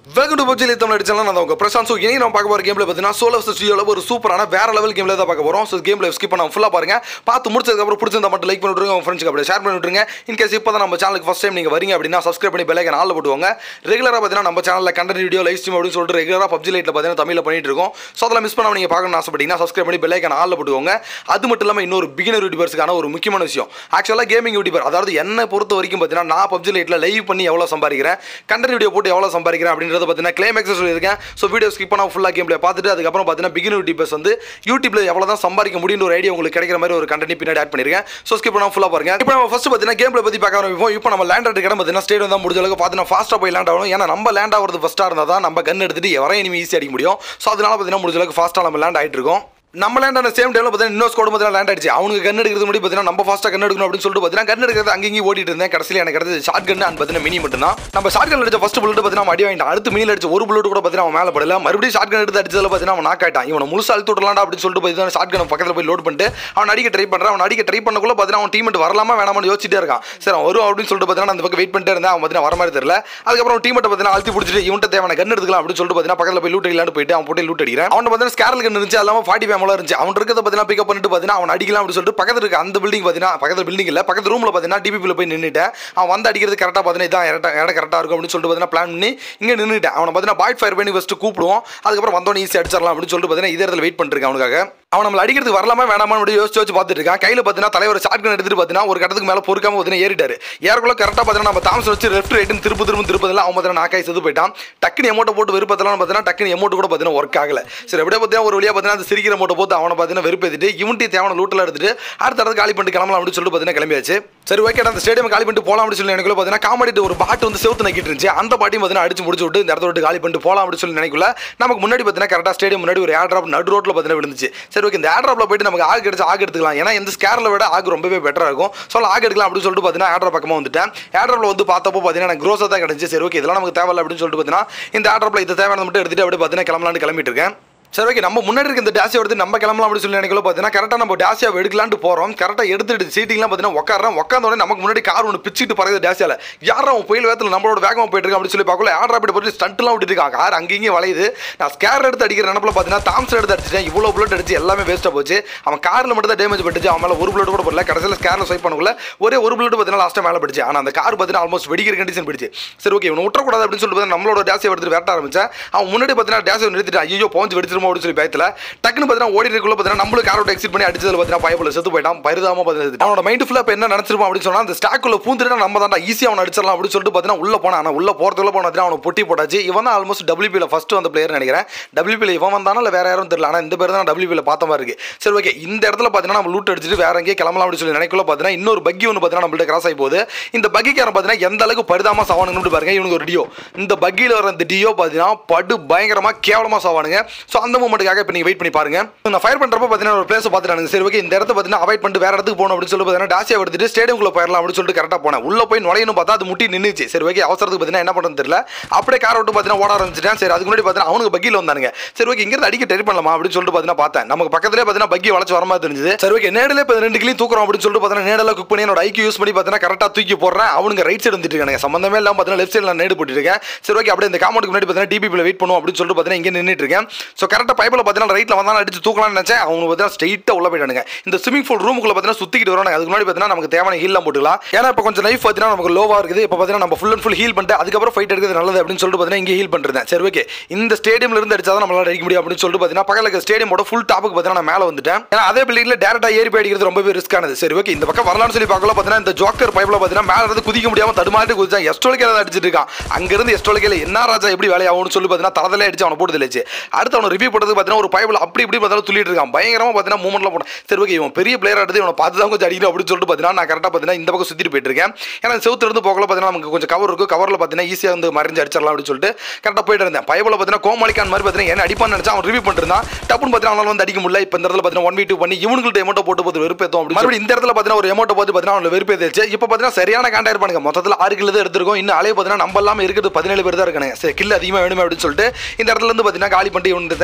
welcome to PUBG Tamil அடிச்சாலும் நான் உங்க பிரசாந்த் ஸோ இனி நம்ம பார்க்க போகிற கேமில் பார்த்தீங்கன்னா சோலோ ஸ்டுடியோவில் ஒரு சூப்பரான வேற லெவல் கேமில் தான் பார்க்க போகிறோம் ஸோ கேமில் ஸ்கிப் பண்ண ஃபுல்லாக பாருங்க பார்த்து முடிச்சதுக்கப்புறம் பிடிச்சிருந்தா மட்டும் லைக் பண்ணி விட்ருங்க உங்க ஃப்ரெண்ட்ஸ்க்கு அப்படியே ஷேர் பண்ணி விட்ருங்க இன்கேஸ் இப்போ தான் நம்ம சேனலுக்கு ஃபஸ்ட் டைம் நீங்கள் வரீங்க அப்படின்னா சப்ஸ்கிரைப் பண்ணி பெல்லைக்கன் ஆளில் போட்டுவாங்க ரெகுலராக பார்த்தீங்கன்னா நம்ம சேனலில் கண்டென்ட் வீடியோ லைவ் ஸ்ட்ரீம் அப்படின்னு சொல்லிட்டு ரெகுலராக பப்ஜி லைட்டில் பார்த்தீங்கன்னா தமிழில் பண்ணிட்டு இருக்கோம் ஸோ அதெல்லாம் மிஸ் பண்ணாம நீங்கள் பார்க்கணும்னு ஆசைப்பட்டீங்கன்னா சப்ஸ்கிரைப் பண்ணி பெல்லைக்கன் ஆளில் போட்டுக்கோங்க அது மட்டும் இல்லாமல் இன்னொரு பிகினர் யூடியூபர்ஸ்க்கான ஒரு முக்கியமான விஷயம் ஆக்சுவலாக கேமிங் யூடியூபர் அதாவது என்னை பொறுத்த வரைக்கும் பார்த்தீங்கன்னா நான் பப்ஜி லைட்டில் லைவ் பண்ணி எவ்வளோ சம்பாதிக்கிறேன் கண்டென்ட் வீடியோ போட்டு எவ்வளோ சம்பாதிக்கிறேன் அப்படின்றத பார்த்தீங்கன்னா கிளைமேக்ஸ் சொல்லியிருக்கேன் ஸோ வீடியோ ஸ்கிப் பண்ணால் ஃபுல்லாக கேம் பிளே பார்த்துட்டு அதுக்கப்புறம் பார்த்தீங்கன்னா பிகினர் யூடியூபர்ஸ் வந்து யூடியூப்ல எவ்வளோ தான் சம்பாதிக்க முடியும்னு ஒரு ஐடியா உங்களுக்கு கிடைக்கிற மாதிரி ஒரு கண்டென்ட் பின்னாடி ஆட் பண்ணிருக்கேன் ஸோ ஸ்கிப் பண்ணால் ஃபுல்லாக பாருங்க இப்போ நம்ம ஃபர்ஸ்ட் பார்த்தீங்கன்னா கேம் பிளே பற்றி பார்க்க ஆரம்பிப்போம் இப்போ நம்ம லேண்ட் ஆகிட்டு இடம் பார்த்தீங்கன்னா ஸ்டேடியம் தான் முடிஞ்ச அளவுக்கு பார்த்தீங்கன்னா ஃபாஸ்ட்டாக போய் லேண்ட் ஆகணும் ஏன்னா நம்ம லேண்ட் ஆகிறது ஃபஸ்ட்டாக இருந்தால் தான் நம்ம கன் எடுத்துட்டு எவரையும் இனிமே ஈஸி அடிக்க முடியும் ஸோ அதனால பார்த்தீங்கன்னா முடிஞ்ச அளவுக்கு ஃபாஸ்ட்டாக நம்ம லேண்ட் ஆகிட்டு இருக்கோம் நம்ம லேண்ட் ஆன சேம் டைம்ல பார்த்தீங்கன்னா இன்னொரு ஸ்கோடு பார்த்தீங்கன்னா லேண்ட் ஆயிடுச்சு அவனுக்கு கன் எடுக்கிறது முன்னாடி பார்த்தீங்கன்னா நம்ம ஃபாஸ்ட்டாக கன் எடுக்கணும் அப்படின்னு சொல்லிட்டு பார்த்தீங்கன்னா கன் எடுக்கிறது அங்கேயும் ஓடிட்டு இருந்தேன் கடைசியில் எனக்கு கிடைச்சது ஷார்ட் கன் அண்ட் பார்த்தீங்கன்னா மினி மட்டும் தான் நம்ம ஷார்ட் கன் அடிச்ச ஃபர்ஸ்ட் புல்லட் பார்த்தீங்கன்னா அவன் அடி வாங்கிட்டான் அடுத்து மினியில் அடிச்ச ஒரு புல்லட் கூட பார்த்தீங்கன்னா அவன் மேலே படல மறுபடியும் ஷார்ட் கன் எடுத்து அடிச்சதுல பார்த்தீங்கன்னா அவன் நாக் ஆயிட்டான் இவனை முழுசா அழுத்து விடலாம்டா அப்படின்னு சொல்லிட்டு பார்த்தீங்கன்னா ஷார்ட் கன் பக்கத்தில் போய் லோட் பண்ணிட்டு அவன் அடிக்க ட்ரை பண்ணுறான் அவன் அடிக்க ட்ரை பண்ணக்குள்ள பார்த்தீங்கன்னா அவன் டீமெட் வரலாமா வேணாமான்னு யோசிச்சுட்டே இருக்கான் சரி அவன் வரும் அப்படின்னு சொல்லிட்டு பார்த்தீங்கன்னா அந்த பக்கம் வெயிட் பண்ணிட்டே இருந்தான் அவன் பார்த்தீங்கன்னா வர மாதிரி தெரியல அதுக்கப்புறம் டீமெட்டை பார்த்தீங்கன்னா அழுத்தி பிடிச்சிட்டு இவன்ட்ட தேவையான கன் எடுத்துக்கலாம் அப்படின்னு சொல்லிட்டு பார்த்தீங்கன்னா பக்கத்தில் போய் லூட் அடிக்கலாம்னு போயிட்டு அவன் போட்டு லூட் அடிக்கிறான் அவன் பார்த்தீங்கன்னா ஸ்கேரல் கன் இருந்துச்சு அல்லாமல் ஃபார்ட்டி ஃபேமில் இருந்துச்சு அவன் இருக்கிறத பார்த்தீங்கன்னா பிக்கப் பண்ணிட்டு பார்த்தீங்கன்னா அவன் அடிக்கலாம் அப்படின்னு சொல்லிட்டு பக்கத்தில் இருக்க அந்த பில்டிங் பார்த்தீங்கன்னா பக்கத்தில் பில்டிங் இல்லை பக்கத்து ரூமில் பார்த்தீங்கன்னா டிபிபியில் போய் நின்றுட்டேன் அவன் வந்து அடிக்கிறது கரெக்டாக பார்த்தீங்கன்னா இதான் இடம் இடம் கரெக்டாக இருக்கும் அப்படின்னு சொல்லிட்டு பார்த்தீங்கன்னா பிளான் பண்ணி இங்கே நின்றுட்டேன் அவனை பார்த்தீங்கன்னா பாய்ட் ஃபயர் பண்ணி ஃபஸ்ட்டு கூப்பிடுவோம் அதுக்கப்புறம் வந்தோடனே ஈஸி அடிச்சிடலாம் அப்படின்னு சொல்லிட்டு பார்த்தீங்கன்னா இதே இடத்துல வெயிட் பண்ணிருக்கேன் அவனுக்காக அவன் நம்மள அடிக்கிறதுக்கு வரலாமா வேணாமா அப்படி யோசிச்சு யோசிச்சு பார்த்துட்டு இருக்கான் கையில் பார்த்தீங்கன்னா தலைவர் ஷார்ட் கன் எடுத்துட்டு பார்த்தீங்கன்னா ஒரு கட்டத்துக்கு மேலே பொறுக்காம பார்த்தீங்கன்னா ஏறிட்டாரு ஏறக்குள்ள கரெக்டாக பார்த்தீங்கன்னா நம்ம தாமஸ் வச்சு லெஃப்ட் ரைட்னு திருப்பு திரும்ப திருப்பதில் அவன் பார்த்தீங்கன்னா நாக்காய் செது போயிட்டான் டக்குனு எமௌண்ட் போட்டு விருப்பத்தெல்லாம் பார்த்தீங்கன்னா டக்குனு எமௌண்ட் கூட பார்த்தீங்கன்னா ஒர்க் ஆகல சரி எப்படியே பார்த்தீங்கன்னா ஒரு வழியாக பார்த்தீங்கன்னா அந்த சிரிக்கிற மூட்டை போட்டு அவனை பார்த்தீங்கன்னா வெறுப்பேற்றிட்டு இவன்ட்டி தேவையான லூட்டில் எடுத்துட்டு அடுத்த இடத்துக்கு காலி பண்ணிட்டு கிளம்பலாம் அப்படின்னு சொல்லிட்டு பார்த்தீங்கன்னா கிளம்பியாச்சு சரி ஓகே அந்த ஸ்டேடியம் காலி பண்ணிட்டு போலாம் அப்படின்னு சொல்லி நினைக்கல பார்த்தீங்கன்னா காமெடி ஒரு பாட்டு வந்து செவுத்து நக்கிட்டு இருந்துச்சு அந்த பாட்டியும் பார்த்தீங்கன்னா அடிச்சு முடிச்சு விட்டு இந்த இடத்த விட்டு காலி பண்ணிட்டு போலாம் அப்படின்னு சொல்லி நினைக்கல நமக்கு முன்னாடி பார்த்தீங்கன்னா கரெக்டாக ஸ்டேடியம் முன்னாடி ஒரு ஏர் ட்ராப் நடு ரோட்டில் பார்த்தீங்கன்னா விழுந்துச்சு சரி ஓகே இந்த ஏர் ட்ராப்ல போயிட்டு நமக்கு ஆகு கிடைச்சு ஆகு எடுத்துக்கலாம் ஏன்னா இந்த ஸ்கேரில் விட ஆகு ரொம்பவே பெட்டராக இருக்கும் ஸோ ஆகு எடுக்கலாம் அப்படின்னு சொல்லிட்டு பார்த்தீங்கன்னா ஏர் ட்ராப் பக்கமாக வந்துட்டேன் ஏர் ட்ராப்ல வந்து பார்த்தப்போ பார்த்தீங்கன்னா எனக்கு க்ரோஸாக தான் கிடைச்சு சரி ஓகே இதெல்லாம் நமக்கு தேவையில்ல அப்படின்னு சொல்லிட்டு பார்த்தீங்கன்னா இந்த ஏர் ட்ராப்ல இது தேவையானது மட்டும் எடுத்துட்டு அப்படியே பார்த்தீங்கன்னா கிளம்பலான்னு கிளம்பிட்டு இருக்கேன் சரி ஓகே நம்ம முன்னாடி இருக்க இந்த டேசியை எடுத்து நம்ம கிளம்பலாம் அப்படின்னு சொல்லி நினைக்கல பார்த்தீங்கன்னா கரெக்டாக நம்ம டேசியா எடுக்கலான்ட்டு போகிறோம் கரெக்டாக எடுத்துட்டு சீட்டிங்லாம் பார்த்தீங்கன்னா உட்காரோம் உட்காந்த உடனே நமக்கு முன்னாடி கார் ஒன்று பிச்சுட்டு பறகுது டேசியால யாரும் அவன் புயல் வேகத்தில் நம்மளோட வேகமாக போயிட்டு இருக்கான் அப்படின்னு சொல்லி பார்க்கல ஆட் ராப்பிட் போட்டு ஸ்டண்ட்லாம் விட்டுட்டு இருக்கான் கார் அங்கேயும் வளையுது நான் ஸ்கேர் எடுத்து அடிக்கிற நினப்பில் பார்த்தீங்கன்னா தாம்ஸ் எடுத்து அடிச்சிட்டேன் இவ்வளோ புல்லட் அடிச்சு எல்லாமே வேஸ்ட்டாக போச்சு அவன் காரில் மட்டும் தான் டேமேஜ் பட்டுச்சு அவன் மேலே ஒரு புல்லட் கூட போடல கடைசியில் ஸ்கேரில் ஸ்வைப் பண்ணக்குள்ள ஒரே ஒரு புல்லட் பார்த்தீங்கன்னா லாஸ்ட்டாக மேலே பிடிச்சு ஆனால் அந்த கார் பார்த்தீங்கன்னா ஆல்மோஸ்ட் வெடிக்கிற கண்டிஷன் பிடிச்சு சரி ஓகே இவனை விட்டுறக்கூடாது அப்படின்னு சொல்லிட்டு பார்த்தீங்கன்னா நம்மளோட டேசியை எடுத்துட்டு வேட்ட ஆரம்பிச்சேன் அவன் முன்னாடி பார்த்தீங்கன்னா டேசியை நிறுத்திட்டு ஐயோ போஞ்சு வெடிச்சிருமோ அப்படின்னு சொல்லி பயத்தில் டக்குனு பார்த்தீங்கன்னா ஓடி இருக்குள்ள பார்த்தீங்கன்னா நம்மளும் காரோட எக்ஸிட் பண்ணி அடிச்சதுல பார்த்தீங்கன்னா பயப்புல செத்து போயிட்டான் பரிதாம பார்த்தீங்கன்னா அவனோட மைண்ட் ஃபுல்லாக இப்போ என்ன நினச்சிருப்பான் அப்படின்னு சொன்னா அந்த ஸ்டாக்குள்ள பூந்துட்டு நம்ம தான் ஈஸியாக அவனை அடிச்சிடலாம் அப்படின்னு சொல்லிட்டு பார்த்தீங்கன்னா உள்ள போனான் ஆனால் உள்ள போகிறதுக்குள்ள போன அவனை பொட்டி போட்டாச்சு இவன் தான் ஆல்மோஸ்ட் டபிள்யூபியில் ஃபர்ஸ்ட் வந்த பிளேயர் நினைக்கிறேன் டபிள்யூபியில் இவன் வந்தானா இல்லை வேற யாரும் தெரியல ஆனால் இந்த பேர் தான் டபிள்யூபியில் பார்த்த மாதிரி இருக்கு சரி ஓகே இந்த இடத்துல பார்த்தீங்கன்னா நம்ம லூட் அடிச்சுட்டு வேற எங்கேயே கிளம்பலாம் அப்படின்னு சொல்லி நினைக்கல பார்த்தீங்கன்னா இன்னொரு பக்கி ஒன்று பார்த்தீங்கன்னா நம்மள்ட்ட கிராஸ் ஆகி போகுது இந்த பக்கிக்காரன் பார்த்தீங்கன்னா எந்த அளவுக்கு பரிதாம சாவானுங்கன்னு பாருங்க இவனுக்கு ஒரு டியோ இந்த பக்கியில் வர இந்த டியோ பார்த்தீங்கன்னா படு பயங்கரமாக கேவலமாக சாவானுங்க ஸோ அந்த மூமெண்ட்டுக்காக இப்போ நீங்கள் வெயிட் பண்ணி பாருங்க நான் ஃபயர் பண்ணுறப்ப பார்த்தீங்கன்னா ஒரு பிளேஸ் பார்த்துட்டாங்க சரி ஓகே இந்த இடத்த பார்த்தீங்கன்னா அவாய்ட் பண்ணிட்டு வேற இடத்துக்கு போகணும் அப்படின்னு சொல்லி பார்த்தீங்கன்னா டாசியா எடுத்துட்டு ஸ்டேடியம்குள்ள போயிடலாம் அப்படின்னு சொல்லிட்டு கரெக்டாக போனேன் உள்ள போய் நுழையணும் பார்த்தா அது முட்டி நின்றுச்சு சரி ஓகே அவசரத்துக்கு பார்த்தீங்கன்னா என்ன பண்ணுறது தெரியல அப்படியே கார் விட்டு பார்த்தீங்கன்னா ஓட ஆரம்பிச்சிட்டேன் சரி அதுக்கு முன்னாடி பார்த்தீங்கன்னா அவனுக்கு பக்கியில் வந்தானுங்க சரி ஓகே இங்கிருந்து அடிக்க ட்ரை பண்ணலாமா அப்படின்னு சொல்லிட்டு பார்த்தீங்கன்னா பார்த்தேன் நமக்கு பக்கத்துலேயே பார்த்தீங்கன்னா பக்கி வளச்சு வர மாதிரி தெரிஞ்சது சரி ஓகே நேரில் இப்போ ரெண்டு கிளியும் தூக்குறோம் அப்படின்னு சொல்லிட்டு பார்த்தீங்கன்னா நேரில் குக் பண்ணி என்னோட ஐக்கு யூஸ் பண்ணி பார்த்தீங்கன்னா கரெக்டாக தூக்கி போடுறேன் அவனுங்க ரைட் சைடு வந்துட்டு இருக்காங்க சம்மந்தமே இல்லாமல் பார்த்தீங்கன்னா லெஃப்ட் சைடில் நேடு போட்டுருக்கேன் சரி ஓகே அப்படியே இந்த காமௌண்ட்க்கு முன்னாடி பார்த்தீங்கன்னா டிபிபியில் வெயிட் பண்ணுவோம் அப்படின்னு சொல்லிட்டு பார்த்தீங்கன்னா இங்கே நின்றுட்டு இருக்கேன் ஸோ கரெக்டாக பைப்பில் பார்த்தீங்கன்னா ரைட்டில் வந்தாலும் அடிச்சு தூக்கலாம்னு நினச்சேன் அவங்க பார்த்தீங்கன்னா ஸ்ட்ரைட்டாக உள்ள போயிட்டானுங்க இந்த ஸ்விமிங் பூல் ரூமுக்குள்ள பார்த்தீங்கன்னா சுற்றிக்கிட்டு வரோம் அதுக்கு முன்னாடி பார்த்தீங்கன்னா நமக்கு தேவையான ஹீல்லாம் போட்டுக்கலாம் ஏன்னா இப்போ கொஞ்சம் லைஃப் பார்த்தீங்கன்னா நமக்கு லோவாக இருக்குது இப்போ பார்த்தீங்கன்னா நம்ம ஃபுல் அண்ட் ஃபுல் ஹீல் பண்ணிட்டு அதுக்கப்புறம் ஃபைட் எடுக்கிறது நல்லது அப்படின்னு சொல்லிட்டு பார்த்தீங்கன்னா இங்கே ஹீல் பண்ணுறேன் சரி ஓகே இந்த ஸ்டேடியம்ல இருந்து அடிச்சா தான் நம்மளால அடிக்க முடியும் அப்படின்னு சொல்லிட்டு பார்த்தீங்கன்னா பக்கத்தில் ஸ்டேடியமோட ஃபுல் டாப்புக்கு பார்த்தீங்கன்னா நான் மேலே வந்துட்டேன் ஏன்னா அதே பில்டிங்கில் டேரக்டாக ஏறி போய் அடிக்கிறது ரொம்பவே ரிஸ்க்கானது சரி ஓகே இந்த பக்கம் வரலாம்னு சொல்லி பார்க்கல பார்த்தீங்கன்னா இந்த ஜோக்கர் பைப்பில் பார்த்தீங்கன்னா மேலே இருந்து குதிக்க முடியாமல் தடுமாறிட்டு குதிச்சான் எஸ்டோலிக்கையில் அடிச்சிட்டு இருக்கான் அங்கிருந்து எஸ்டோலிக்கையில் என்ன ராஜா எப்படி வேலையாகும்னு சொல்லி பார்த்தீங்கன்னா தரதலே அடிச்சு அவனை போட்டு தெளிச்சு அடுத்து அவனை ரிவ்யூ போட்டதுக்கு பார்த்தீங்கன்னா ஒரு பைப்பில் அப்படி இப்படி பார்த்தீங்கன்னா துள்ளிட்டு இருக்கான் பயங்கரமாக பார்த்தீங்கன்னா மூமெண்ட்லாம் போட்டான் சரி ஓகே இவன் பெரிய பிளேயர் எடுத்து இவனை பார்த்து தான் கொஞ்சம் அடிக்கணும் அப்படின்னு சொல்லிட்டு பார்த்தீங்கன்னா நான் கரெக்டாக பார்த்தீங்கன்னா இந்த பக்கம் சுற்றிட்டு போயிட்டு இருக்கேன் ஏன்னா செவுத்துல இருந்து போகல பார்த்தீங்கன்னா நமக்கு கொஞ்சம் கவர் இருக்கும் கவரில் பார்த்தீங்கன்னா ஈஸியாக வந்து மறைஞ்சு அடிச்சிடலாம் அப்படின்னு சொல்லிட்டு கரெக்டாக போயிட்டு இருந்தேன் பைபிள் பார்த்தீங்கன்னா கோமாளிக்கான் மாதிரி பார்த்தீங்கன்னா என்ன அடிப்பான்னு நினச்சா அவன் ரிவ்யூ பண்ணிருந்தான் டப்புன்னு பார்த்தீங்கன்னா அவனால வந்து அடிக்க முடியல இப்போ இந்த இடத்துல பார்த்தீங்கன்னா ஒன் வீ டூ பண்ணி இவனுங்கள்ட்ட எமௌண்ட்டை போட்டு போட்டு வெறுப்பேத்தோம் அப்படி மறுபடியும் இந்த இடத்துல பார்த்தீங்கன்னா ஒரு எமௌண்ட்டை போட்டு பார்த்தீங்கன்னா அவனை வெறுப்பேச்சு இப்போ பார்த்தீங்கன்னா சரியான காண்டா இருப்பானுங்க மொத்தத்தில் ஆறு கிலோ தான் எடுத்திருக்கோம் இன்னும் அலைய பார்த்தீங்கன்னா நம்ம இல்லாமல் இருக்கிறது பதினேழு பேர் தான் இருக்கானுங்க சரி கில் அதிகமாக வேணுமே அப்படின்னு சொல்லிட்டு இந்த இடத்துல இருந்து பார்த்தீங்கன்னா காலி பண்ணிட்டு இவனுக்கு தேவையான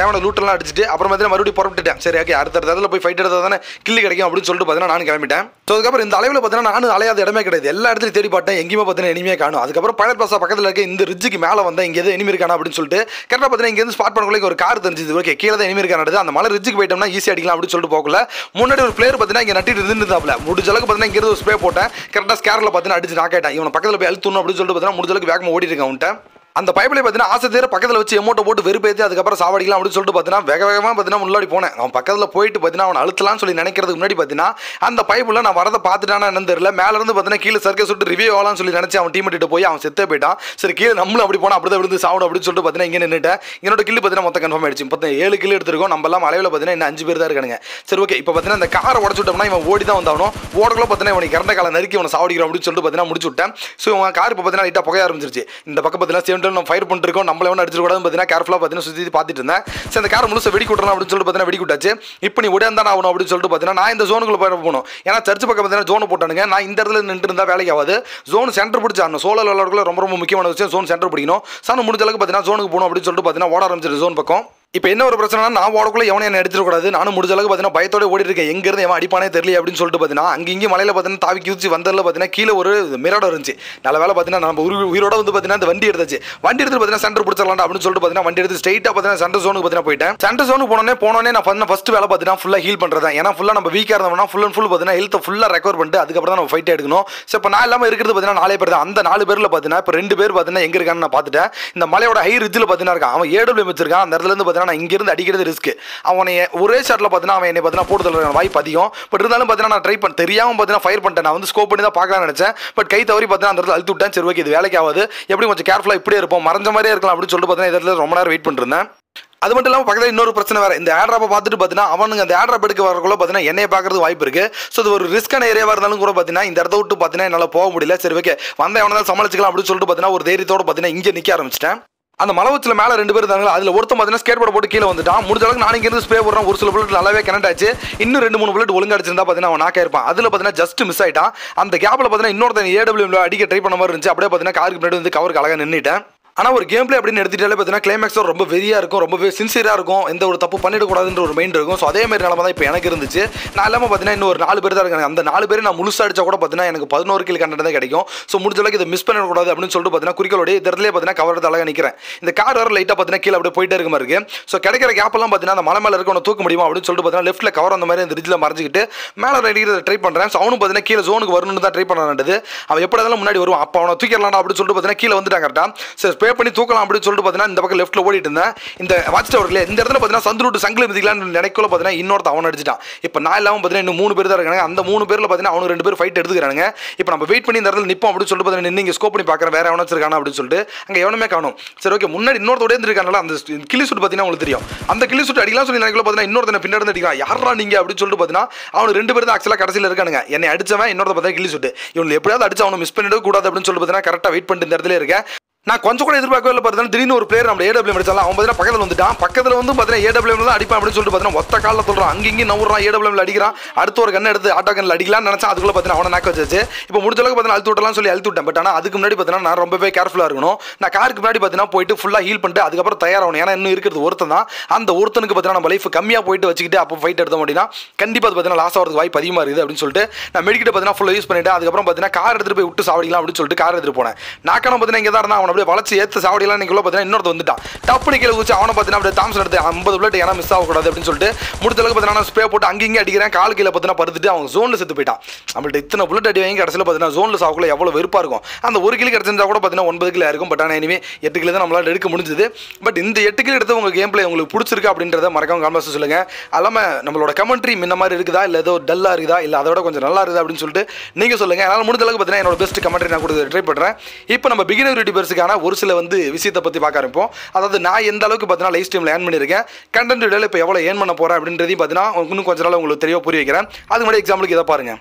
தேவையான லூட்டெல்லாம் அடிச்சுட்டு அப்புறம் பார்த்தீங்கன்னா மறுபடியும் புறப்பட்டுட்டேன் சரி ஓகே அடுத்த இடத்துல போய் ஃபைட் எடுத்தால் தானே கில்லு கிடைக்கும் அப்படின்னு சொல்லிட்டு பார்த்தீங்கன்னா நான் கிளம்பிட்டேன் ஸோ அதுக்கப்புறம் இந்த அளவில் பார்த்தீங்கன்னா நானும் அலையாத இடமே கிடையாது எல்லா இடத்துலையும் தேடி பார்த்தேன் எங்கேயுமே பார்த்தீங்கன்னா இனிமே காணும் அதுக்கப்புறம் பழைய பிளாசா பக்கத்தில் இருக்க இந்த ரிட்ஜுக்கு மேலே வந்தேன் இங்கே எதுவும் இனிமே இருக்கானா அப்படின்னு சொல்லிட்டு கரெக்டாக பார்த்தீங்கன்னா இங்கேருந்து ஸ்பாட் பண்ணக்குள்ள ஒரு கார் தெரிஞ்சது ஓகே கீழே தான் இனிமே இருக்கானது அந்த மலை ரிட்ஜுக்கு போயிட்டோம்னா ஈஸி அடிக்கலாம் அப்படின்னு சொல்லிட்டு போகல முன்னாடி ஒரு பிளேயர் பார்த்தீங்கன்னா இங்கே நட்டிட்டு இருந்துருந்தாப்ல முடிஞ்ச அளவுக்கு பார்த்தீங்கன்னா இங்கே ஒரு ஸ்ப்ரே போட்டேன் கரெக்டாக ஸ்கேரில் பார்த்தீங்கன்னா அடிச்சு நாக்காயிட்டேன் இவனை பக்கத்தில் போய் அழுத்தணும் அப்படின்னு சொல்லிட்டு பார்த்தீங்கன்னா முடிஞ்ச அளவுக்கு வேகமாக ஓடி இருக்கேன் அவன்கிட்ட அந்த பைப்பில் பார்த்தீங்கன்னா ஆசை தீர பக்கத்தில் வச்சு எமௌண்ட்டை போட்டு வெறுப்பேற்றி அதுக்கப்புறம் சாவடிக்கலாம் அப்படின்னு சொல்லிட்டு பார்த்தீங்கன்னா வேக வேகமாக பார்த்தீங்கன்னா முன்னாடி போனேன் அவன் பக்கத்தில் போயிட்டு பார்த்தீங்கன்னா அவன் அழுத்தலாம்னு சொல்லி நினைக்கிறதுக்கு முன்னாடி பார்த்தீங்கன்னா அந்த பைப்பில் நான் வரதை பார்த்துட்டானா என்னன்னு தெரியல மேலேருந்து பார்த்தீங்கன்னா கீழே சர்க்கை சுட்டு ரிவ்யூ ஆகலாம்னு சொல்லி நினச்சி அவன் டீம் போய் அவன் செத்தே போயிட்டான் சரி கீழே நம்மளும் அப்படி போனால் அப்படி தான் விழுந்து சாவணும் அப்படின்னு சொல்லிட்டு பார்த்தீங்கன்னா இங்கே நின்றுட்டேன் என்னோட கில்லு பார்த்தீங்கன்னா மொத்தம் கன்ஃபார்ம் ஆயிடுச்சு இப்போ ஏழு கில்லு எடுத்திருக்கோம் நம்ம எல்லாம் அளவில் பார்த்தீங்கன்னா இன்னும் அஞ்சு பேர் தான் இருக்கானுங்க சரி ஓகே இப்போ பார்த்தீங்கன்னா இந்த காரை உடச்சு விட்டோம்னா இவன் ஓடி தான் வந்தாவணும் ஓடக்குள்ள பார்த்தீங்கன்னா இவனுக்கு இறந்த காலை நறுக்கி இவனை சாவடிக்கிறோம் அப்படின்னு சொல்லிட்டு பார்த்தீங்கன்னா முடிச்சு விட்டேன் ஸோ இவன் கார் இப்போ பார்த்தீங்கன்னா லைட்டாக புகைய ஆரம்பிச்சிருச்சு இந்த பக்கம் பார்த்தீங்கன்னா சேம் நம்ம ஃபயர் பண்ணிருக்கோம் நம்மள ஒன்று அடிச்சிருக்கூடாது பார்த்தீங்கன்னா கேர்ஃபுல்லாக பார்த்தீங்கன்னா சுற்றி பார்த்துட்டு இருந்தேன் சரி அந்த காரை முழுச வெடி விட்றலாம் அப்படின்னு சொல்லிட்டு பார்த்தீங்கன்னா வெடி விட்டாச்சு இப்போ நீ உடையாந்தான் ஆகணும் அப்படின்னு சொல்லிட்டு பார்த்தீங்கன்னா நான் இந்த ஜோனுக்குள்ள போய் போகணும் ஏன்னா சர்ச் பக்கம் பார்த்தீங்கன்னா ஜோன் போட்டானுங்க நான் இந்த இடத்துல நின்று இருந்தால் வேலைக்கு ஆகாது ஜோன் சென்டர் பிடிச்சி ஆடணும் சோலோ விளையாடுக்குள்ள ரொம்ப ரொம்ப முக்கியமான விஷயம் ஜோன் சென்டர் பிடிக்கணும் சார் முடிஞ்ச அளவுக்கு பார்த்தீங்கன்னா ஜோனுக்கு போகணும் அப்படின்னு சொல்லிட்டு பார்த்தீங்கன்னா ஓட ஆரம்பிச்சிரு ஜோன் பக்கம் இப்போ என்ன ஒரு பிரச்சனை நான் ஓடக்குள்ள எவனை என்ன எடுத்துக்கூடாது நானும் முடிஞ்ச அளவுக்கு பார்த்தீங்கன்னா பயத்தோட ஓடி இருக்கேன் எங்க இருந்து எவன் அடிப்பானே தெரியல அப்படின்னு சொல்லிட்டு பார்த்தீங்கன்னா அங்கே இங்கே மலையில் பார்த்தீங்கன்னா தாவி குதிச்சு வந்ததில் பார்த்தீங்கன்னா கீழே ஒரு மிராடோ இருந்துச்சு நல்ல வேலை பார்த்தீங்கன்னா நம்ம உயிர் உயிரோட வந்து பார்த்தீங்கன்னா இந்த வண்டி எடுத்தாச்சு வண்டி எடுத்து பார்த்தீங்கன்னா சென்டர் பிடிச்சிடலாம் அப்படின்னு சொல்லிட்டு பார்த்தீங்கன்னா வண்டி எடுத்து ஸ்ட்ரைட்டாக பார்த்தீங்கன்னா சென்டர் ஜோனுக்கு பார்த்தீங்கன்னா போயிட்டேன் சென்டர் ஜோனுக்கு போனோடனே போனோடனே நான் பண்ண ஃபஸ்ட் வேலை பார்த்தீங்கன்னா ஃபுல்லாக ஹீல் பண்ணுறது ஏன்னா ஃபுல்லாக நம்ம வீக்காக இருந்தோம்னா ஃபுல் அண்ட் ஃபுல் பார்த்தீங்கன்னா ஹெல்த்தை ஃபுல்லாக ரெக்கவர் பண்ணிட்டு அதுக்கப்புறம் தான் நம்ம ஃபைட் எடுக்கணும் ஸோ இப்போ நான் இல்லாமல் இருக்கிறது பார்த்தீங்கன்னா நாலே பேர் தான் அந்த நாலு பேரில் பார்த்தீங்கன்னா இப்போ ரெண்டு பேர் பார்த்தீங்கன்னா எங்கே இருக்கான்னு நான் பார்த்துட்டேன் இந்த மலையோட ஹை ரிஜில் பார்த்தீங்கன்னா இருக்கான் அவன் ஏடபிள்யூ வச்சிருக்கான் அந்த இடத்துல இருந்து பார்த்தீங்கன்னா நான் இங்கிருந்து அடிக்கிறது ரிஸ்க் அவனை ஒரே ஷாட்டில் பார்த்தீங்கன்னா அவன் என்னை பார்த்தீங்கன்னா போட்டு தள்ளுற வாய்ப்பு அதிகம் பட் இருந்தாலும் பார்த்தீங்கன்னா நான் ட்ரை பண்ண தெரியாமல் பார்த்தீங்கன்னா ஃபயர் பண்ணிட்டேன் நான் வந்து ஸ்கோப் பண்ணி தான் பார்க்கலாம்னு நினச்சேன் பட் கை தவறி பார்த்தீங்கன்னா அந்த இடத்துல அழுத்து விட்டேன் சரி ஓகே இது வேலைக்கு ஆகாது எப்படி கொஞ்சம் கேர்ஃபுல்லாக இப்படியே இருப்போம் மறைஞ்ச மாதிரியே இருக்கலாம் அப்படின்னு சொல்லிட்டு பார்த்தீங்கன்னா இந்த இடத்துல ரொம்ப நேரம் வெயிட் பண்ணிருந்தேன் அது மட்டும் இல்லாமல் பக்கத்தில் இன்னொரு பிரச்சனை வேறு இந்த ஏட்ராப்பை பார்த்துட்டு பார்த்தீங்கன்னா அவனுங்க அந்த ஏட்ராப் எடுக்க வரக்குள்ள பார்த்தீங்கன்னா என்னைய பார்க்கறது வாய்ப்பு இருக்கு ஸோ இது ஒரு ரிஸ்க்கான ஏரியாவாக இருந்தாலும் கூட பார்த்தீங்கன்னா இந்த இடத்த விட்டு பார்த்தீங்கன்னா என்னால் போக முடியல சரி ஓகே வந்த எவனால் சமாளிச்சிக்கலாம் அப்படின்னு சொல்லிட்டு பார்த்தீங்கன்னா ஒரு தைரியத்தோட பார்த்தீங்கன்னா இங்கே நிற்க ஆரம்பிச்சிட்டேன் அந்த மலை உச்சில மேலே ரெண்டு பேர் இருந்தாங்க அதில் ஒருத்தன் பார்த்தீங்கன்னா ஸ்கேட் போர்டு போட்டு கீழே வந்துட்டான் முடிஞ்ச அளவுக்கு நான் இங்கேருந்து ஸ்ப்ரே போடுறேன் ஒரு சில புல்லட் நல்லாவே கனெக்ட் ஆச்சு இன்னும் ரெண்டு மூணு புல்லட் ஒழுங்கா அடிச்சிருந்தா பார்த்தீங்கன்னா அவன் நாக்கா இருப்பான் அதில் பார்த்தீங்கன்னா ஜஸ்ட் மிஸ் ஆயிட்டான் அந்த கேப்பில் பார்த்தீங்கன்னா இன்னொருத்தன் ஏடபிள்யூ அடிக்க ட்ரை பண்ண மாதிரி இருந்துச்சு அப்படியே பார்த்தீங்கன்னா காருக்கு முன்னாடி வந்து கவருக்கு அழகாக நின்றுட்டேன் ஆனால் ஒரு கேம் பிளே அப்படின்னு எடுத்துட்டாலே பார்த்தீங்கன்னா கிளைமேக்ஸும் ரொம்ப வெறியாக இருக்கும் ரொம்பவே சின்சியராக இருக்கும் எந்த ஒரு தப்பு பண்ணிடக்கூடாதுன்ற ஒரு மைண்ட் இருக்கும் ஸோ அதே மாதிரி நிலமை தான் இப்போ எனக்கு இருந்துச்சு நான் இல்லாமல் பார்த்தீங்கன்னா இன்னும் ஒரு நாலு பேர் தான் இருக்காங்க அந்த நாலு பேர் நான் முழுசாக அடிச்சா கூட பார்த்தீங்கன்னா எனக்கு பதினோரு கிலோ கண்டென்ட் தான் கிடைக்கும் ஸோ முடிஞ்ச அளவுக்கு இதை மிஸ் பண்ணக்கூடாது அப்படின்னு சொல்லிட்டு பார்த்தீங்கன்னா குறிக்கோளோட இந்த இடத்துல பார்த்தீங்கன்னா கவர் அழகாக நிற்கிறேன் இந்த கார் வர லைட்டாக பார்த்தீங்கன்னா கீழே அப்படியே போயிட்டே இருக்க மாதிரி இருக்கு ஸோ கிடைக்கிற கேப்பெல்லாம் பார்த்தீங்கன்னா அந்த மலை மேலே இருக்கவனை தூக்க முடியுமா அப்படின்னு சொல்லிட்டு பார்த்தீங்கன்னா லெஃப்ட்டில் கவர் அந்த மாதிரி அந்த ரிட்ஜில் மறைஞ்சிக்கிட்டு மேலே அடிக்கிறத ட்ரை பண்ணுறேன் ஸோ அவனும் பார்த்தீங்கன்னா கீழே ஜோனுக்கு வரணும்னு தான் ட்ரை பண்ணுறது அவன் எப்படி இருந்தாலும் முன்னாடி வருவான் அப்போ அவனை தூக்கிடலாம் அப்படின்னு சொல்லிட்டு பார்த்தீங்கன்னா கீழே வந்துட்டாங்க கரெக்டாக சரி ஸ்பே பண்ணி தூக்கலாம் அப்படின்னு சொல்லிட்டு பார்த்தீங்கன்னா இந்த பக்கம் லெஃப்ட்டில் ஓடிட்டு இருந்தேன் இந்த வாட்ச் டவர்ல இந்த இடத்துல பார்த்தீங்கன்னா சந்து ரூட்டு சங்கில் மிதிக்கலாம்னு நினைக்கல பார்த்தீங்கன்னா இன்னொருத்த அவன் அடிச்சிட்டான் இப்போ நான் இல்லாமல் பார்த்தீங்கன்னா இன்னும் மூணு பேர் தான் இருக்காங்க அந்த மூணு பேரில் பார்த்தீங்கன்னா அவனுக்கு ரெண்டு பேர் ஃபைட் எடுத்துக்கிறாங்க இப்போ நம்ம வெயிட் பண்ணி இந்த இடத்துல நிப்போம் அப்படின்னு சொல்லிட்டு பார்த்தீங்கன்னா நின்று இங்கே ஸ்கோப் பண்ணி பார்க்குறேன் வேற எவனா வச்சிருக்கானா அப்படின்னு சொல்லிட்டு அங்கே எவனுமே காணும் சரி ஓகே முன்னாடி இன்னொருத்தோட இருந்திருக்காங்களா அந்த கிளி சுட்டு பார்த்தீங்கன்னா உங்களுக்கு தெரியும் அந்த கிளி சுட்டு அடிக்கலாம் சொல்லி நினைக்கல பார்த்தீங்கன்னா இன்னொருத்தனை பின்னாடி இருந்து அடிக்கிறான் யாரா நீங்க அப்படின்னு சொல்லிட்டு பார்த்தீங்கன்னா அவனு ரெண்டு பேர் தான் ஆக்சுவலாக கடைசியில் இருக்கானுங்க என்னை அடிச்சவன் இன்னொருத்த பார்த்தா கிளி சுட்டு இவனை எப்படியாவது அடிச்சு அவனை மிஸ் பண்ணிடவே கூடாது அப்படின்னு சொல்லிட்டு பார்த்தீங்கன்னா கரெக்டாக வெயிட் பண்ணிட்டு இந்த இடத்துல இருக்கேன் நான் கொஞ்சம் கூட எதிர்பார்க்கவே இல்லை பார்த்தீங்கன்னா திடீர்னு ஒரு பிளேயர் நம்ம ஏடபிள்யூ அடிச்சாலும் அவன் பார்த்தீங்கன்னா பக்கத்தில் வந்துட்டான் பக்கத்தில் வந்து பார்த்தீங்கன்னா ஏடபிள்யூ தான் அடிப்பான் அப்படின்னு சொல்லிட்டு பார்த்தீங்கன்னா ஒத்த காலில் சொல்கிறான் அங்கேயும் நவுறான் ஏடபிள்யூ அடிக்கிறான் அடுத்து ஒரு கண்ணை எடுத்து ஆட்டோ கண்ணில் அடிக்கலாம்னு நினச்சா அதுக்குள்ள பார்த்தீங்கன்னா அவனை நாக்க வச்சாச்சு இப்போ முடிஞ்ச அளவுக்கு பார்த்தீங்கன்னா அழுத்து விட்டலாம் சொல்லி அழுத்து விட்டேன் பட் ஆனால் அதுக்கு முன்னாடி பார்த்தீங்கன்னா நான் ரொம்பவே கேர்ஃபுல்லாக இருக்கணும் நான் காருக்கு முன்னாடி பார்த்தீங்கன்னா போயிட்டு ஃபுல்லாக ஹீல் பண்ணிட்டு அதுக்கப்புறம் தயாராகணும் ஏன்னா இன்னும் இருக்கிறது ஒருத்தன் தான் அந்த ஒருத்தனுக்கு பார்த்தீங்கன்னா நம்ம லைஃப் கம்மியாக போயிட்டு வச்சுக்கிட்டு அப்போ ஃபைட் எடுத்தோம் அப்படின்னா கண்டிப்பாக அது பார்த்தீங்கன்னா லாஸ் ஆகிறதுக்கு வாய்ப்பு அதிகமாக இருக்குது அப்படின்னு சொல்லிட்டு நான் மெடிக்கிட்ட பார்த்தீங்கன்னா ஃபுல்லாக யூஸ் பண்ணிட்டு அதுக்கப்புறம் பார்த்தீங்கன்னா கார் எடுத்துட்டு போய் விட்டு சாவடிக்கலாம் அப்படின்னு சொல்லிட்டு கார் எடுத்துட்டு போனேன் நாக்கான பார்த்தீங்கன்னா இங்கே தான் இருந்தான் அவனை அப்படியே வளர்ச்சி ஏற்ற சாவடிலாம் நீங்களும் பார்த்தீங்கன்னா இன்னொருத்த வந்துட்டான் டப்புனு கீழே குச்சி அவனை பார்த்தீங்கன்னா அப்படியே தாம்சன் எடுத்து ஐம்பது பிளட் ஏன்னா மிஸ் ஆகக்கூடாது அப்படின்னு சொல்லிட்டு முடிஞ்ச அளவுக்கு பார்த்தீங்கன்னா ஸ்ப்ரே போட்டு அங்கே இங்கே அடிக்கிறேன் கால் கீழே பார்த்தீங்கன்னா படுத்துட்டு அவன் ஜோனில் செத்து போயிட்டான் நம்மள்ட்ட இத்தனை புல்லட் அடி வாங்கி கடைசியில் பார்த்தீங்கன்னா ஜோனில் சாவுக்குள்ள எவ்வளோ வெறுப்பாக இருக்கும் அந்த ஒரு கிலோ கிடச்சிருந்தா கூட பார்த்தீங்கன்னா ஒன்பது கிலோ இருக்கும் பட் ஆனால் இனிமே எட்டு கிலோ தான் நம்மளால எடுக்க முடிஞ்சது பட் இந்த எட்டு கிலோ எடுத்து உங்கள் கேம் பிளே உங்களுக்கு பிடிச்சிருக்கு அப்படின்றத மறக்காம காமெண்ட்ஸ் சொல்லுங்க அல்லாமல் நம்மளோட கமெண்ட்ரி முன்ன மாதிரி இருக்குதா இல்லை ஏதோ டல்லாக இருக்குதா இல்லை அதை விட கொஞ்சம் நல்லா இருக்குதா அப்படின்னு சொல்லிட்டு நீங்கள் சொல்லுங்கள் அதனால் முடிஞ்ச அளவுக்கு பார்த்தீங்கன்னா என்னோட பெஸ்ட் கமெண்ட்ரி நான் கொடுத்து ட்ரை பண்ணுறேன் இப்போ நம்ம பிகினர் யூடியூபர்ஸுக்கான ஒரு சில வந்து விஷயத்தை பற்றி பார்க்க ஆரம்பிப்போம் அதாவது நான் எந்த அளவுக்கு பார்த்தீங்கன்னா லைஃப் ஸ்ட்ரீமில் ஏர்ன் பண்ணியிருக்கேன் கண்டென்ட் வீடியோவில் இப்போ எவ்வளோ ஏர்ன் பண்ண போகிறேன் அப்படின்றதையும் பார்த்தீங்கன்னா இன்னும் கொஞ்ச நாள் உங்களுக்கு தெளிவாக புரிய வைக்கிறேன் அதுக்கு முன்னாடி எக்ஸாம்பிளுக்கு இதை பாருங்கள்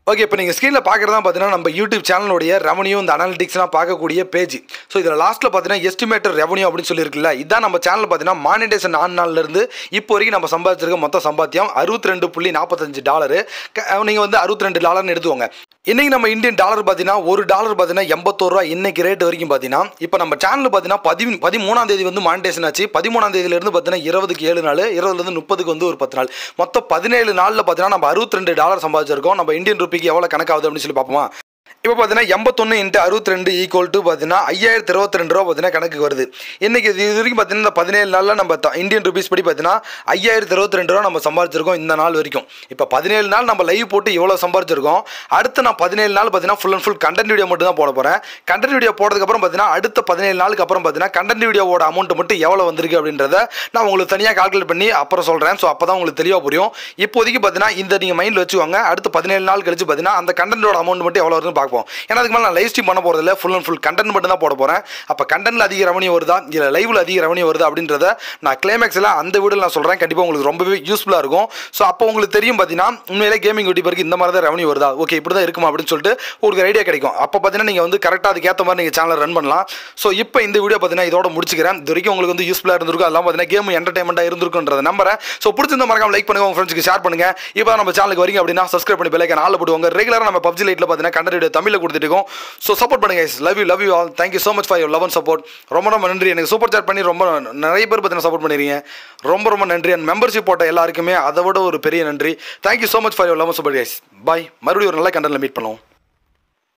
ஓகே இப்போ நீங்கள் ஸ்க்ரீனில் பார்க்குறதா பார்த்தீங்கன்னா நம்ம யூடியூப் சேனலுடைய ரெவன்யூ இந்த அனாலிட்டிக்ஸ்லாம் பார்க்கக்கூடிய பேஜ் ஸோ இதில் லாஸ்ட்டில் பார்த்தீங்கன்னா எஸ்டிமேட்டர் ரெவன்யூ அப்படின்னு சொல்லியிருக்குல்ல இதான் நம்ம சேனல் பார்த்தீங்கன்னா மானிடேஷன் ஆன் நாள்லேருந்து இப்போ வரைக்கும் நம்ம சம்பாதிச்சிருக்க மொத்த சம்பாத்தியம் அறுபத்தி ரெண்டு புள்ளி நாற்பத்தஞ்சு டாலரு நீங்கள் வந்து அறுபத்தி ரெண்டு டாலர்னு எடுத்துக்கோங்க இன்னைக்கு நம்ம இந்தியன் டாலர் பார்த்தீங்கன்னா ஒரு டாலர் பார்த்தீங்கன்னா எண்பத்தோரு ரூபா இன்னைக்கு ரேட் வரைக்கும் பார்த்தீங்கன்னா இப்போ நம்ம சேனல் பார்த்தீங்கன்னா பதி பதிமூணாம் தேதி வந்து மானிட்டேஷன் ஆச்சு பதிமூணாம் தேதியிலேருந்து பார்த்தீங்கன்னா இருபதுக்கு ஏழு நாள் இருபதுலேருந்து முப்பதுக்கு வந்து ஒரு பத்து நாள் மொத்தம் பதினேழு நாளில் பார்த்தீங்கன்னா நம்ம அறுபத்தி ரெண்டு டாலர் சம்பாதிச்சிருக்கோம் நம்ம இந்தியன் ருபிக்கு எவ்வளோ கணக்காகுது அப்படின்னு சொல்லி பார்ப்போமா இப்போ பார்த்தீங்கன்னா எண்பத்தொன்று இன்ட்டு அறுபத்தி ரெண்டு ஈக்குவல் டு பார்த்தீங்கன்னா ஐயாயிரத்தி இருபத்தி ரெண்டு ரூபா பார்த்தீங்கன்னா கணக்கு வருது இன்னைக்கு இது இது வரைக்கும் பார்த்தீங்கன்னா இந்த பதினேழு நாளில் நம்ம த- இந்தியன் ருபீஸ் படி பார்த்தீங்கன்னா ஐயாயிரத்தி இருபத்தி ரெண்டு ரூபா நம்ம சம்பாதிச்சிருக்கோம் இந்த நாள் வரைக்கும் இப்போ பதினேழு நாள் நம்ம லைவ் போட்டு இவ்வளோ சம்பாதிச்சிருக்கோம் அடுத்து நான் பதினேழு நாள் பார்த்தீங்கன்னா full and full content video மட்டும் தான் போட போகிறேன் கண்டென்ட் வீடியோ போடுறதுக்கப்புறம் பார்த்தீங்கன்னா அடுத்த பதினேழு நாளுக்கு அப்புறம் பார்த்தீங்கன்னா கண்டென்ட் வீடியோவோட அமௌண்ட் மட்டும் எவ்வளோ வந்திருக்கு அப்படின்றத நான் உங்களுக்கு தனியாக கால்குலேட் பண்ணி அப்புறம் சொல்கிறேன் ஸோ அப்போ தான் உங்களுக்கு தெளிவாக புரியும் இப்போதைக்கு பார்த்தீங்கன்னா இந்த நீங்கள் மைண்டில் வச்சுக்கோங்க அடுத்து பதினேழு நாள் கழிச்சு பார்த்தீங்கன்னா அந்த கண்டென்ட்டோட அமௌண்ட் மட்டும் எவ்வளோ வருதுன்னு பார்ப்போம் ஏன்னா அதுக்கு மேலே நான் லைவ் ஸ்ட்ரீம் பண்ண போகிறதில்ல ஃபுல் அண்ட் ஃபுல் கண்டென்ட் மட்டும் தான் போட போகிறேன் அப்போ கண்டென்ட்ல அதிக ரெவன்யூ வருதா இல்லை லைவ்ல அதிக ரெவன்யூ வருதா அப்படின்றத நான் கிளைமேக்ஸில் அந்த வீடியோ நான் சொல்கிறேன் கண்டிப்பாக உங்களுக்கு ரொம்பவே யூஸ்ஃபுல்லாக இருக்கும் ஸோ அப்போ உங்களுக்கு தெரியும் பார்த்தீங்கன்னா உண்மையிலே கேமிங் யூடியூபருக்கு இந்த மாதிரி தான் ரெவன்யூ வருதா ஓகே இப்படி தான் இருக்குமா அப்படின்னு சொல்லிட்டு உங்களுக்கு ஐடியா கிடைக்கும் அப்போ பார்த்தீங்கன்னா நீங்கள் வந்து கரெக்டாக அதுக்கேற்ற மாதிரி நீங்கள் சேனல் ரன் பண்ணலாம் ஸோ இப்போ இந்த வீடியோ பார்த்தீங்கன்னா இதோட முடிச்சுக்கிறேன் இது வரைக்கும் உங்களுக்கு வந்து யூஸ்ஃபுல்லாக இருந்திருக்கும் அதெல்லாம் பார்த்தீங்கன்னா கேம் என்டர்டைன்மெண்ட்டாக இருந்திருக்குன்றத நம்புறேன் ஸோ பிடிச்சிருந்த மறக்காம லைக் பண்ணுங்க உங்க ஃப்ரெண்ட்ஸ்க்கு ஷேர் பண்ணுங்க இப்போ நம்ம சேனலுக்கு வரீங்க அப்படின்னா சப்ஸ்கிரைப் பண்ணி பெல்லைக்கன் ஆள் போடுவாங்க ரெகுலராக நம்ம பப்ஜி லைட்டில் பார்த்தீங்கன்னா கண்டென்ட் வீடியோ தமிழில் கொடுத்துட்டு இருக்கோம் ஸோ சப்போர்ட் பண்ணுங்க love you love you all thank you so much for your love and support ரொம்ப ரொம்ப நன்றி எனக்கு சூப்பர் சாட் பண்ணி ரொம்ப நிறைய பேர் பார்த்தீங்கன்னா சப்போர்ட் பண்ணிருக்கீங்க ரொம்ப ரொம்ப நன்றி அண்ட் மெம்பர்ஷிப் போட்ட எல்லாருக்குமே அதை விட ஒரு பெரிய நன்றி thank you so much for your love and support guys bye மறுபடியும் ஒரு நல்ல கண்டென்ட்ல மீட் பண்ணுவோம்